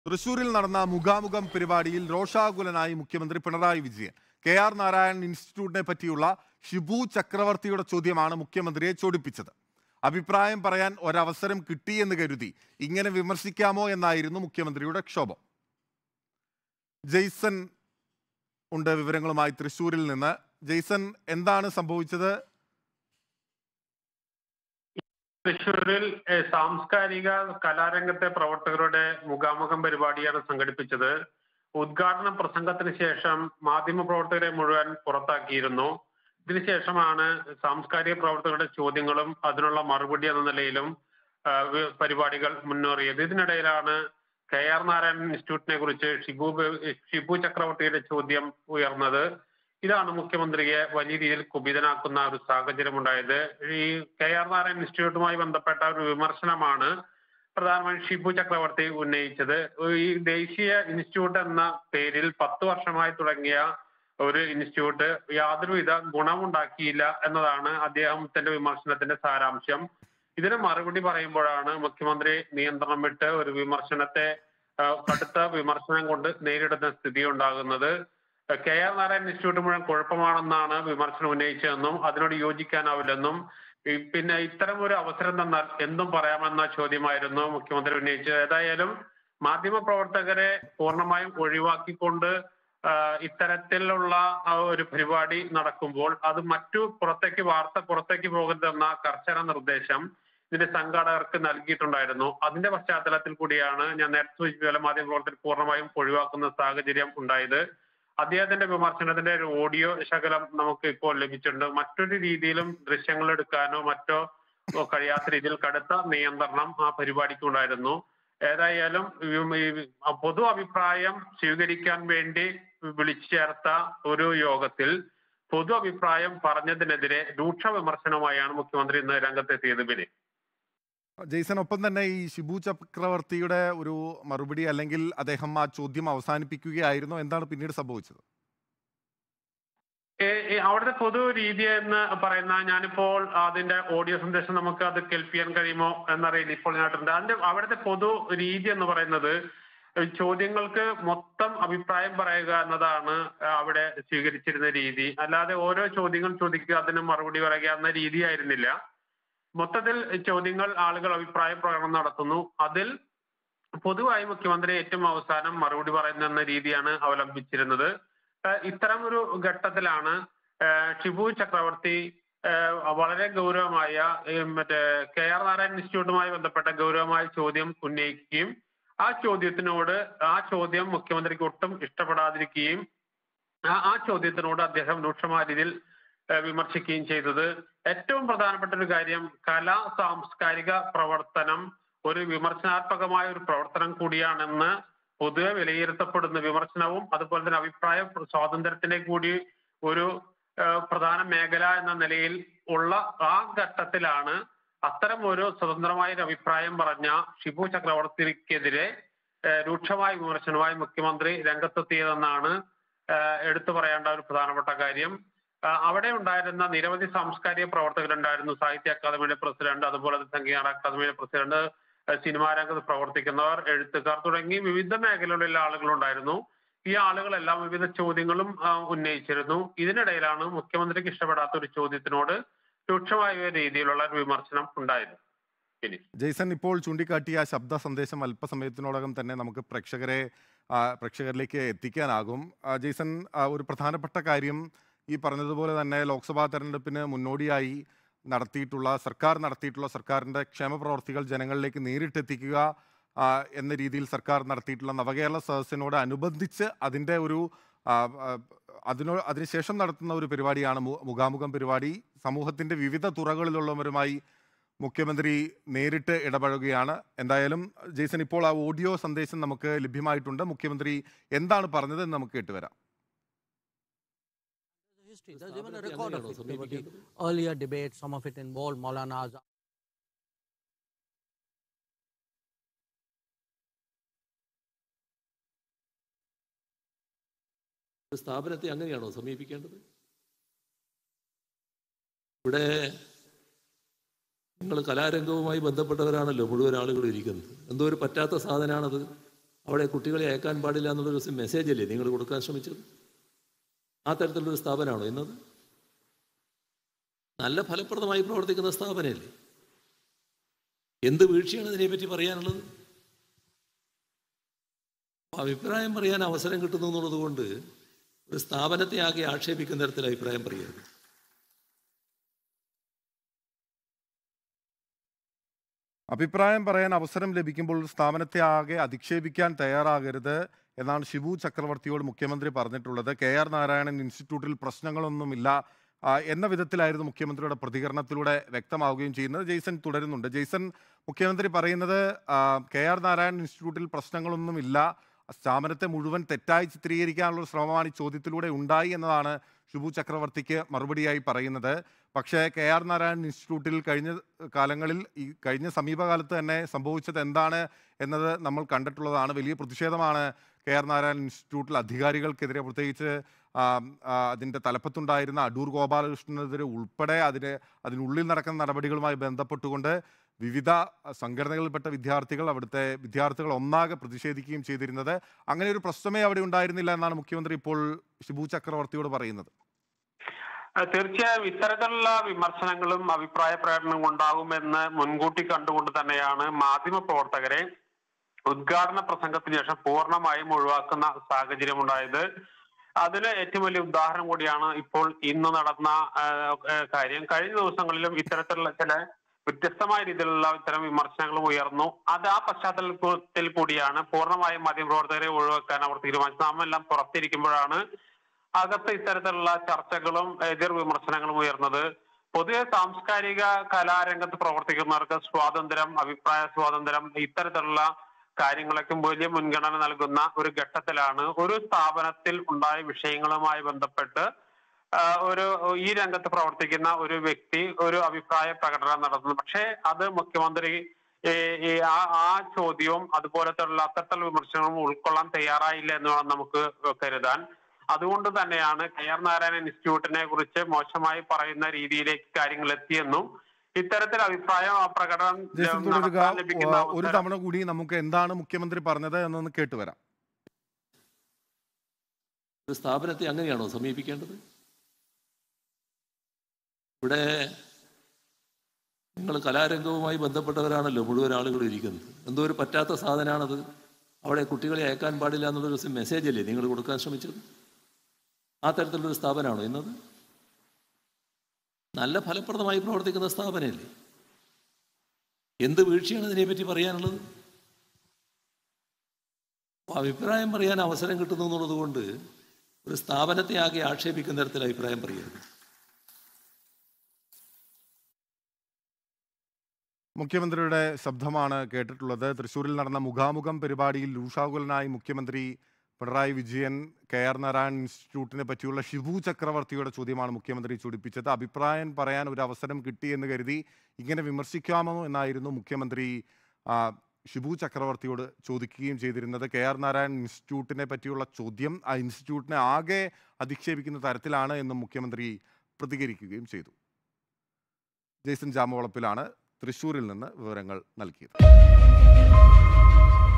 തൃശൂരിൽ നടന്ന മുഖാമുഖം പരിപാടിയിൽ രോഷാകുലനായി മുഖ്യമന്ത്രി പിണറായി വിജയൻ കെ ആർ നാരായണൻ ഇൻസ്റ്റിറ്റ്യൂട്ടിനെ പറ്റിയുള്ള ഷിബു ചക്രവർത്തിയുടെ ചോദ്യമാണ് മുഖ്യമന്ത്രിയെ ചോദിപ്പിച്ചത് അഭിപ്രായം പറയാൻ ഒരവസരം കിട്ടിയെന്ന് കരുതി ഇങ്ങനെ വിമർശിക്കാമോ എന്നായിരുന്നു മുഖ്യമന്ത്രിയുടെ ക്ഷോഭം ജെയ്സൺ ഉണ്ട് വിവരങ്ങളുമായി തൃശൂരിൽ നിന്ന് ജെയ്സൺ എന്താണ് സംഭവിച്ചത് തൃശ്ശൂരിൽ ഏഹ്, സാംസ്കാരിക കലാരംഗത്തെ പ്രവർത്തകരുടെ മുഖാമുഖം പരിപാടിയാണ് സംഘടിപ്പിച്ചത് ഉദ്ഘാടന പ്രസംഗത്തിന് ശേഷം മാധ്യമ പ്രവർത്തകരെ മുഴുവൻ പുറത്താക്കിയിരുന്നു ഇതിനുശേഷമാണ് സാംസ്കാരിക പ്രവർത്തകരുടെ ചോദ്യങ്ങളും അതിനുള്ള മറുപടി എന്ന നിലയിലും ആ, വി- പരിപാടികൾ മുന്നേറിയത് ഇതിനിടയിലാണ് കെ ആർ നാരായണൻ ഇൻസ്റ്റിറ്റ്യൂട്ടിനെ കുറിച്ച് ഷിബു ബെ- ഷിബു ചക്രവർത്തിയുടെ ചോദ്യം ഉയർന്നത് ഇതാണ് മുഖ്യമന്ത്രിയെ വലിയ രീതിയിൽ കുപിതനാക്കുന്ന ഒരു സാഹചര്യം ഉണ്ടായത് ഈ കെ ആർ നാരായണൻ ഇൻസ്റ്റിറ്റ്യൂട്ടുമായി ബന്ധപ്പെട്ട ഒരു വിമർശനമാണ് പ്രധാനമന്ത്രി ഷിബു ചക്രവർത്തി ഉന്നയിച്ചത് ഈ ദേശീയ ഇൻസ്റ്റിറ്റ്യൂട്ട് എന്ന പേരിൽ പത്ത് വർഷമായി തുടങ്ങിയ ഒരു ഇൻസ്റ്റിറ്റ്യൂട്ട് യാതൊരുവിധ ഗുണമുണ്ടാക്കിയില്ല എന്നതാണ് അദ്ദേഹത്തിന്റെ വിമർശനത്തിന്റെ സാരാംശം ഇതിന് മറുപടി പറയുമ്പോഴാണ് മുഖ്യമന്ത്രി നിയന്ത്രണം വിട്ട് ഒരു വിമർശനത്തെ ആ, കടുത്ത വിമർശനം കൊണ്ട് നേരിടുന്ന സ്ഥിതി ഉണ്ടാകുന്നത് കെ ആർ നാരായണൻ ഇൻസ്റ്റിറ്റ്യൂട്ട് മുഴുവൻ കുഴപ്പമാണെന്നാണ് വിമർശനം ഉന്നയിച്ചതെന്നും അതിനോട് യോജിക്കാനാവില്ലെന്നും ഈ പിന്നെ ഇത്തരം ഒരു അവസരം തന്നാൽ എന്തും പറയാമെന്ന ചോദ്യമായിരുന്നു മുഖ്യമന്ത്രി ഉന്നയിച്ചത് ഏതായാലും മാധ്യമ പ്രവർത്തകരെ പൂർണ്ണമായും ഒഴിവാക്കിക്കൊണ്ട് ആ, ഇത്തരത്തിലുള്ള ആ, ഒരു പരിപാടി നടക്കുമ്പോൾ അത് മറ്റു പുറത്തേക്ക് വാർത്ത പുറത്തേക്ക് പോകരുതെന്ന കർശന നിർദ്ദേശം ഇതിന്റെ സംഘാടകർക്ക് നൽകിയിട്ടുണ്ടായിരുന്നു അതിന്റെ പശ്ചാത്തലത്തിൽ കൂടിയാണ് ഞാൻ നേരത്തെ സൂചിപ്പിച്ച പോലെ മാധ്യമ പ്രവർത്തകർ പൂർണ്ണമായും ഒഴിവാക്കുന്ന സാഹചര്യം ഉണ്ടായത് അദ്ദേഹത്തിന്റെ വിമർശനത്തിന്റെ ഒരു ഓഡിയോ ശകലം നമുക്ക് ഇപ്പോൾ ലഭിച്ചിട്ടുണ്ട് മറ്റൊരു രീതിയിലും ദൃശ്യങ്ങൾ എടുക്കാനോ മറ്റോ കഴിയാത്ത രീതിയിൽ കടുത്ത നിയന്ത്രണം ആ പരിപാടിക്ക് ഉണ്ടായിരുന്നു ഏതായാലും ഈ- ഈ പൊതു അഭിപ്രായം സ്വീകരിക്കാൻ വേണ്ടി വിളിച്ചു ചേർത്ത ഒരു യോഗത്തിൽ പൊതു അഭിപ്രായം പറഞ്ഞതിനെതിരെ രൂക്ഷ വിമർശനവുമായാണ് മുഖ്യമന്ത്രി ഇന്ന് രംഗത്തെത്തിയത് ബിനി ജെയ്സൺ ഒപ്പം തന്നെ ഈ ഷിബു ചക്രവർത്തിയുടെ ഒരു മറുപടി അല്ലെങ്കിൽ അദ്ദേഹം ആ ചോദ്യം അവസാനിപ്പിക്കുകയായിരുന്നു എന്താണ് പിന്നീട് സംഭവിച്ചത് ഏ- ഏ, അവിടുത്തെ പൊതു രീതി എന്ന് പറയുന്ന ഞാനിപ്പോൾ അതിന്റെ ഓഡിയോ സന്ദേശം നമുക്ക് അത് കേൾപ്പിക്കാൻ കഴിയുമോ എന്നറിയില്ല ഇപ്പോൾ ഞാട്ടുണ്ട് അതിന്റെ അവിടുത്തെ പൊതു രീതി എന്ന് പറയുന്നത് ഏ, ചോദ്യങ്ങൾക്ക് മൊത്തം അഭിപ്രായം പറയുക എന്നതാണ് ആ, അവിടെ സ്വീകരിച്ചിരുന്ന രീതി അല്ലാതെ ഓരോ ചോദ്യങ്ങൾ ചോദിക്കുക അതിന് മറുപടി പറയുക എന്ന രീതിയായിരുന്നില്ല മൊത്തത്തിൽ ചോദ്യങ്ങൾ ആളുകൾ അഭിപ്രായ പ്രകടനം നടത്തുന്നു അതിൽ പൊതുവായി മുഖ്യമന്ത്രി ഏറ്റവും അവസാനം മറുപടി പറയുന്ന എന്ന രീതിയാണ് അവലംബിച്ചിരുന്നത് ഏഹ് ഇത്തരം ഒരു ഘട്ടത്തിലാണ് ഏഹ് ഷിബു ചക്രവർത്തി ഏഹ് വളരെ ഗൗരവമായ ഏഹ് മറ്റേ കെ ആർ നാരായണൻ ഇൻസ്റ്റിറ്റ്യൂട്ടുമായി ബന്ധപ്പെട്ട ഗൗരവമായ ചോദ്യം ഉന്നയിക്കുകയും ആ ചോദ്യത്തിനോട് ആ ചോദ്യം മുഖ്യമന്ത്രിക്ക് ഒട്ടും ഇഷ്ടപ്പെടാതിരിക്കുകയും ആ ആ ചോദ്യത്തിനോട് അദ്ദേഹം രൂക്ഷമായ രീതിയിൽ ഏഹ് വിമർശിക്കുകയും ചെയ്തത് ഏറ്റവും പ്രധാനപ്പെട്ട ഒരു കാര്യം കലാ സാംസ്കാരിക പ്രവർത്തനം ഒരു വിമർശനാത്മകമായ ഒരു പ്രവർത്തനം കൂടിയാണെന്ന് പൊതുവെ വിലയിരുത്തപ്പെടുന്ന വിമർശനവും അതുപോലെ തന്നെ അഭിപ്രായ സ്വാതന്ത്ര്യത്തിന്റെ കൂടി ഒരു ഏഹ് പ്രധാന മേഖല എന്ന നിലയിൽ ഉള്ള ആ ഘട്ടത്തിലാണ് അത്തരം ഒരു സ്വതന്ത്രമായ ഒരു അഭിപ്രായം പറഞ്ഞ ഷിബു ചക്രവർത്തിക്കെതിരെ ഏഹ് രൂക്ഷമായ വിമർശനവുമായി മുഖ്യമന്ത്രി രംഗത്തെത്തിയതെന്നാണ് ഏഹ് എടുത്തു പറയേണ്ട ഒരു പ്രധാനപ്പെട്ട കാര്യം ആഹ് അവിടെ ഉണ്ടായിരുന്ന നിരവധി സാംസ്കാരിക പ്രവർത്തകരുണ്ടായിരുന്നു സാഹിത്യ അക്കാദമിയുടെ പ്രസിഡന്റ് അതുപോലെ തന്നെ സംഗീത അക്കാദമിയുടെ പ്രസിഡന്റ് ഏഹ് സിനിമാ രംഗത്ത് പ്രവർത്തിക്കുന്നവർ എഴുത്തുകാർ തുടങ്ങി വിവിധ മേഖലകളിലുള്ള ആളുകളുണ്ടായിരുന്നു ഈ ആളുകളെല്ലാം വിവിധ ചോദ്യങ്ങളും ആഹ് ഉന്നയിച്ചിരുന്നു ഇതിനിടയിലാണ് മുഖ്യമന്ത്രിക്ക് ഇഷ്ടപ്പെടാത്ത ഒരു ചോദ്യത്തിനോട് രൂക്ഷമായ ഒരു രീതിയിലുള്ള ഒരു വിമർശനം ഉണ്ടായത് ഇനി ജെയ്സൺ ഇപ്പോൾ ചൂണ്ടിക്കാട്ടിയ ആ ശബ്ദ സന്ദേശം അല്പസമയത്തിനോടകം തന്നെ നമുക്ക് പ്രേക്ഷകരെ ആ, പ്രേക്ഷകരിലേക്ക് എത്തിക്കാനാകും ആ, ജെയ്സൺ ആ, ഒരു പ്രധാനപ്പെട്ട കാര്യം ഈ പറഞ്ഞതുപോലെ തന്നെ ലോക്സഭാ തെരഞ്ഞെടുപ്പിന് മുന്നോടിയായി നടത്തിയിട്ടുള്ള സർക്കാർ നടത്തിയിട്ടുള്ള സർക്കാരിൻ്റെ ക്ഷേമ പ്രവർത്തികൾ ജനങ്ങളിലേക്ക് നേരിട്ടെത്തിക്കുക ആ, എന്ന രീതിയിൽ സർക്കാർ നടത്തിയിട്ടുള്ള നവകേരള സദസ്സിനോട് അനുബന്ധിച്ച് അതിൻ്റെ ഒരു ആ, ആ, അതിനോ അതിനുശേഷം നടത്തുന്ന ഒരു പരിപാടിയാണ് മു- മുഖാമുഖം പരിപാടി സമൂഹത്തിൻ്റെ വിവിധ തുറകളിലുള്ളവരുമായി മുഖ്യമന്ത്രി നേരിട്ട് ഇടപഴകുകയാണ് എന്തായാലും ജെയ്സൺ ഇപ്പോൾ ആ ഓഡിയോ സന്ദേശം നമുക്ക് ലഭ്യമായിട്ടുണ്ട് മുഖ്യമന്ത്രി എന്താണ് പറഞ്ഞതെന്ന് നമുക്ക് കേട്ടുവരാം history. There's even a record of it. There were the earlier debates, some of it involved Maulana Azad. ഒരു സ്ഥാപനത്തെ അങ്ങനെയാണോ സമീപിക്കേണ്ടത് ഇവിടെ നിങ്ങൾ കലാരംഗവുമായി ബന്ധപ്പെട്ടവരാണല്ലോ മുഴുവൻ ആളുകളും ഇരിക്കുന്നത് എന്തോ ഒരു പറ്റാത്ത സാധനമാണത് അവിടെ കുട്ടികളെ അയക്കാൻ പാടില്ല എന്നുള്ളൊരു മെസ്സേജ് അല്ലേ നിങ്ങൾ കൊടുക്കാൻ ശ്രമിച്ചത് ആ തരത്തിലുള്ളൊരു സ്ഥാപനമാണോ ഇന്നത് നല്ല ഫലപ്രദമായി പ്രവർത്തിക്കുന്ന സ്ഥാപനമല്ലേ എന്ത് വീഴ്ചയാണ് ഇതിനെപ്പറ്റി പറയാനുള്ളത് അഭിപ്രായം പറയാൻ അവസരം കിട്ടുന്നു എന്നുള്ളത് കൊണ്ട് ഒരു സ്ഥാപനത്തെ ആകെ ആക്ഷേപിക്കുന്ന തരത്തിൽ അഭിപ്രായം പറയരുത് അഭിപ്രായം പറയാൻ അവസരം ലഭിക്കുമ്പോൾ സ്ഥാപനത്തെ ആകെ അധിക്ഷേപിക്കാൻ തയ്യാറാകരുത് എന്നാണ് ഷിബു ചക്രവർത്തിയോട് മുഖ്യമന്ത്രി പറഞ്ഞിട്ടുള്ളത് കെ ആർ നാരായണൻ ഇൻസ്റ്റിറ്റ്യൂട്ടിൽ പ്രശ്നങ്ങളൊന്നുമില്ല ആ, എന്ന വിധത്തിലായിരുന്നു മുഖ്യമന്ത്രിയുടെ പ്രതികരണത്തിലൂടെ വ്യക്തമാവുകയും ചെയ്യുന്നത് ജെയ്സൺ തുടരുന്നുണ്ട് ജെയ്സൺ മുഖ്യമന്ത്രി പറയുന്നത് ആ, കെ ആർ നാരായണൻ ഇൻസ്റ്റിറ്റ്യൂട്ടിൽ പ്രശ്നങ്ങളൊന്നുമില്ല സ്ഥാപനത്തെ മുഴുവൻ തെറ്റായി ചിത്രീകരിക്കാനുള്ള ഒരു ശ്രമമാണ് ഈ ചോദ്യത്തിലൂടെ ഉണ്ടായി എന്നതാണ് ഷിബു ചക്രവർത്തിക്ക് മറുപടിയായി പറയുന്നത് പക്ഷേ കെ ആർ നാരായണൻ ഇൻസ്റ്റിറ്റ്യൂട്ടിൽ കഴിഞ്ഞ കാലങ്ങളിൽ ഈ കഴിഞ്ഞ സമീപകാലത്ത് തന്നെ സംഭവിച്ചത് എന്താണ് എന്നത് നമ്മൾ കണ്ടിട്ടുള്ളതാണ് വലിയ പ്രതിഷേധമാണ് കെ ആർ നാരായണൻ ഇൻസ്റ്റിറ്റ്യൂട്ടിൽ അധികാരികൾക്കെതിരെ പ്രത്യേകിച്ച് ആ, ആ, അതിൻ്റെ തലപ്പത്തുണ്ടായിരുന്ന അടൂർ ഗോപാലകൃഷ്ണനെതിരെ ഉൾപ്പെടെ അതിന് അതിനുള്ളിൽ നടക്കുന്ന നടപടികളുമായി ബന്ധപ്പെട്ടുകൊണ്ട് വിവിധ സംഘടനകളിൽപ്പെട്ട വിദ്യാർത്ഥികൾ അവിടുത്തെ വിദ്യാർത്ഥികൾ ഒന്നാകെ പ്രതിഷേധിക്കുകയും ചെയ്തിരുന്നത് അങ്ങനെ ഒരു പ്രശ്നമേ അവിടെ ഉണ്ടായിരുന്നില്ല എന്നാണ് മുഖ്യമന്ത്രി ഇപ്പോൾ ഷിബു ചക്രവർത്തിയോട് പറയുന്നത് അഹ് തീർച്ചയായും ഇത്തരത്തിലുള്ള വിമർശനങ്ങളും അഭിപ്രായ പ്രകടനവും ഉണ്ടാകുമെന്ന് മുൻകൂട്ടി കണ്ടുകൊണ്ട് തന്നെയാണ് മാധ്യമ പ്രവർത്തകരെ ഉദ്ഘാടന പ്രസംഗത്തിന് ശേഷം പൂർണ്ണമായും ഒഴിവാക്കുന്ന സാഹചര്യം ഉണ്ടായത് അതിന് ഏറ്റവും വലിയ ഉദാഹരണം കൂടിയാണ് ഇപ്പോൾ ഇന്ന് നടന്ന ആഹ്, ആഹ്, കാര്യം കഴിഞ്ഞ ദിവസങ്ങളിലും ഇത്തരത്തിലുള്ള ചില വ്യത്യസ്തമായ രീതിയിലുള്ള ഇത്തരം വിമർശനങ്ങളും ഉയർന്നു അത് ആ പശ്ചാത്തലത്തിൽ കൂടിയാണ് പൂർണ്ണമായും മാധ്യമപ്രവർത്തകരെ ഒഴിവാക്കാൻ അവർ തീരുമാനിച്ചത് നാം എല്ലാം പുറത്തിരിക്കുമ്പോഴാണ് അകത്ത് ഇത്തരത്തിലുള്ള ചർച്ചകളും എതിർ വിമർശനങ്ങളും ഉയർന്നത് പൊതുവെ സാംസ്കാരിക കലാരംഗത്ത് പ്രവർത്തിക്കുന്നവർക്ക് സ്വാതന്ത്ര്യം അഭിപ്രായ സ്വാതന്ത്ര്യം ഇത്തരത്തിലുള്ള കാര്യങ്ങളൊക്കെ വലിയ മുൻഗണന നൽകുന്ന ഒരു ഘട്ടത്തിലാണ് ഒരു സ്ഥാപനത്തിൽ ഉണ്ടായ വിഷയങ്ങളുമായി ബന്ധപ്പെട്ട് ആ, ഒരു ഈ രംഗത്ത് പ്രവർത്തിക്കുന്ന ഒരു വ്യക്തി ഒരു അഭിപ്രായ പ്രകടനം നടത്തുന്നു പക്ഷേ അത് മുഖ്യമന്ത്രി ഈ ഈ ആ ആ ചോദ്യവും അതുപോലത്തെയുള്ള അത്തരത്തിലുള്ള വിമർശനവും ഉൾക്കൊള്ളാൻ തയ്യാറായില്ല എന്ന് വേണം നമുക്ക് കരുതാൻ അതുകൊണ്ട് തന്നെയാണ് കെ ആർ നാരായണൻ ഇൻസ്റ്റിറ്റ്യൂട്ടിനെ കുറിച്ച് മോശമായി പറയുന്ന രീതിയിലേക്ക് കാര്യങ്ങൾ എത്തിയെന്നും ഇത്തരത്തിൽ അഭിപ്രായ പ്രകടനം ജെയ്സൺ തുടരുക നടത്താൻ ലഭിക്കുന്ന ആ, ഒരു അവസരം തവണ കൂടി നമുക്ക് എന്താണ് മുഖ്യമന്ത്രി പറഞ്ഞത് എന്നൊന്ന് കേട്ടുവരാം ഒരു സ്ഥാപനത്തെ അങ്ങനെയാണോ സമീപിക്കേണ്ടത് ഇവിടെ നിങ്ങൾ കലാരംഗവുമായി ബന്ധപ്പെട്ടവരാണല്ലോ മുഴുവൻ ആളുകൾ ഇരിക്കുന്നത് എന്തോ ഒരു പറ്റാത്ത സാധനമാണത് അവിടെ കുട്ടികളെ അയക്കാൻ പാടില്ല എന്നുള്ളൊരു മെസ്സേജ് അല്ലേ നിങ്ങൾ കൊടുക്കാൻ ശ്രമിച്ചത് ആ തരത്തിലുള്ളൊരു സ്ഥാപനമാണോ ഇന്നത് നല്ല ഫലപ്രദമായി പ്രവർത്തിക്കുന്ന സ്ഥാപനമല്ലേ എന്ത് വീഴ്ചയാണ് ഇതിനെപ്പറ്റി പറയാനുള്ളത് അപ്പോൾ അഭിപ്രായം പറയാൻ അവസരം കിട്ടുന്നു എന്നുള്ളത് കൊണ്ട് ഒരു സ്ഥാപനത്തെ ആകെ ആക്ഷേപിക്കുന്ന തരത്തിൽ അഭിപ്രായം പറയരുത് മുഖ്യമന്ത്രിയുടെ ശബ്ദമാണ് കേട്ടിട്ടുള്ളത് തൃശ്ശൂരിൽ നടന്ന മുഖാമുഖം പരിപാടിയിൽ രൂഷാകുലനായി മുഖ്യമന്ത്രി പിണറായി വിജയൻ കെ ആർ നാരായൺ ഇൻസ്റ്റിറ്റ്യൂട്ടിനെ പറ്റിയുള്ള ഷിബു ചക്രവർത്തിയുടെ ചോദ്യമാണ് മുഖ്യമന്ത്രി ചൂടിപ്പിച്ചത് അഭിപ്രായം പറയാൻ ഒരു അവസരം കിട്ടി എന്ന് കരുതി ഇങ്ങനെ വിമർശിക്കാമോ എന്നായിരുന്നു മുഖ്യമന്ത്രി ആ, ഷിബു ചക്രവർത്തിയോട് ചോദിക്കുകയും ചെയ്തിരുന്നത് കെ ആർ നാരായൺ ഇൻസ്റ്റിറ്റ്യൂട്ടിനെ പറ്റിയുള്ള ചോദ്യം ആ ഇൻസ്റ്റിറ്റ്യൂട്ടിനെ ആകെ അധിക്ഷേപിക്കുന്ന തരത്തിലാണ് എന്നും മുഖ്യമന്ത്രി പ്രതികരിക്കുകയും ചെയ്തു ജെയ്സൺ ജാമവളപ്പിലാണ് തൃശ്ശൂരിൽ നിന്ന് വിവരങ്ങൾ നൽകിയത്